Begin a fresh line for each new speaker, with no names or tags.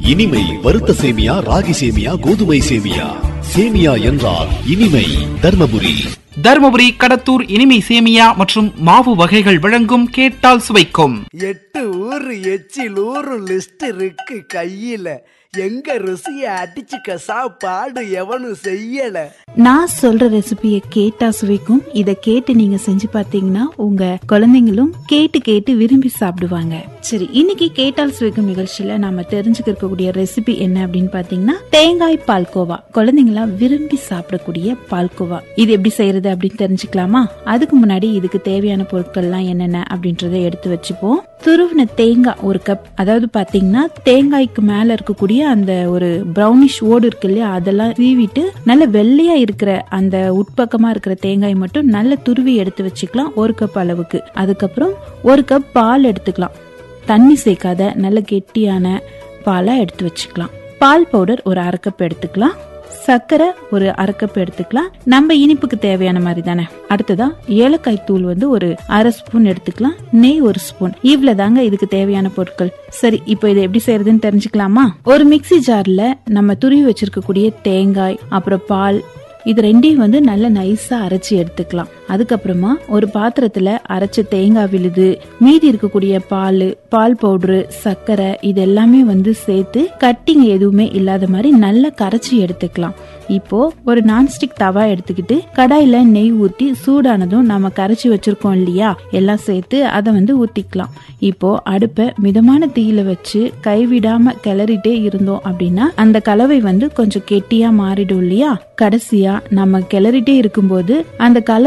இனிமை வறுத்த சேமியா ராகி சேமியா கோதுமை சேமியா சேமியா என்றால் இனிமை தர்மபுரி
தருமபுரி கடத்தூர் இனிமை சேமியா மற்றும் மாவு வகைகள் வழங்கும் கேட்டால் சுவைக்கும்
எட்டு ஊரு எச்சில் ஊரு லிஸ்ட் இருக்கு கையில எங்க ருசிய அடிச்சுக்க சாப்பாடு எவனும் செய்யல
நான் சொல்ற ரெசிபியை கேட்டா சுவைக்கும் இத கேட்டு நீங்க செஞ்சு பாத்தீங்கன்னா உங்க குழந்தைங்களும் கேட்டு கேட்டு விரும்பி சாப்பிடுவாங்க சரி இன்னைக்கு கேட்டால் சுவைக்கும் நிகழ்ச்சியில நாம தெரிஞ்சுக்க இருக்கக்கூடிய ரெசிபி என்ன அப்படின்னு பாத்தீங்கன்னா தேங்காய் பால்கோவா குழந்தைங்களா விரும்பி சாப்பிடக்கூடிய பால்கோவா இது எப்படி செய்யறது அப்படின்னு தெரிஞ்சுக்கலாமா அதுக்கு முன்னாடி இதுக்கு தேவையான பொருட்கள்லாம் என்னென்ன அப்படின்றத எடுத்து வச்சுப்போம் துருவின தேங்காய் ஒரு கப் அதாவது பாத்தீங்கன்னா தேங்காய்க்கு மேல இருக்கக்கூடிய அந்த ஒரு ப்ரௌனிஷ் ஓடு இருக்கு இல்லையா அதெல்லாம் சீவிட்டு நல்ல வெள்ளையா இருக்கிற அந்த உட்பக்கமா இருக்கிற தேங்காய் மட்டும் நல்ல துருவி எடுத்து வச்சுக்கலாம் ஒரு கப் அளவுக்கு அதுக்கப்புறம் ஒரு கப் பால் எடுத்துக்கலாம் தண்ணி சேர்க்காத நல்ல கெட்டியான பாலா எடுத்து வச்சுக்கலாம் பால் பவுடர் ஒரு அரை கப் எடுத்துக்கலாம் சர்க்கரை ஒரு அரை கப் எடுத்துக்கலாம் நம்ம இனிப்புக்கு தேவையான மாதிரி தானே அடுத்ததா ஏலக்காய் தூள் வந்து ஒரு அரை ஸ்பூன் எடுத்துக்கலாம் நெய் ஒரு ஸ்பூன் இவ்வளவுதாங்க இதுக்கு தேவையான பொருட்கள் சரி இப்போ இதை எப்படி செய்யறதுன்னு தெரிஞ்சுக்கலாமா ஒரு மிக்ஸி ஜார்ல நம்ம துருவி வச்சிருக்கக்கூடிய தேங்காய் அப்புறம் பால் இது ரெண்டையும் வந்து நல்ல நைஸா அரைச்சி எடுத்துக்கலாம் அதுக்கப்புறமா ஒரு பாத்திரத்துல அரைச்ச தேங்காய் விழுது மீதி இருக்கக்கூடிய பால் பால் பவுடரு சர்க்கரை இது எல்லாமே வந்து சேர்த்து கட்டிங் எதுவுமே இல்லாத மாதிரி நல்லா கரைச்சி எடுத்துக்கலாம் இப்போ ஒரு நான்ஸ்டிக் தவா எடுத்துக்கிட்டு கடாயில நெய் ஊத்தி சூடானதும் நம்ம கரைச்சி வச்சிருக்கோம் இல்லையா எல்லாம் சேர்த்து அதை வந்து ஊத்திக்கலாம் இப்போ அடுப்பை மிதமான தீயில வச்சு கைவிடாம கிளறிட்டே இருந்தோம் அப்படின்னா அந்த கலவை வந்து கொஞ்சம் கெட்டியா மாறிடும் இல்லையா கடைசியா நம்ம கிளறிட்டே இருக்கும்போது அந்த கலவை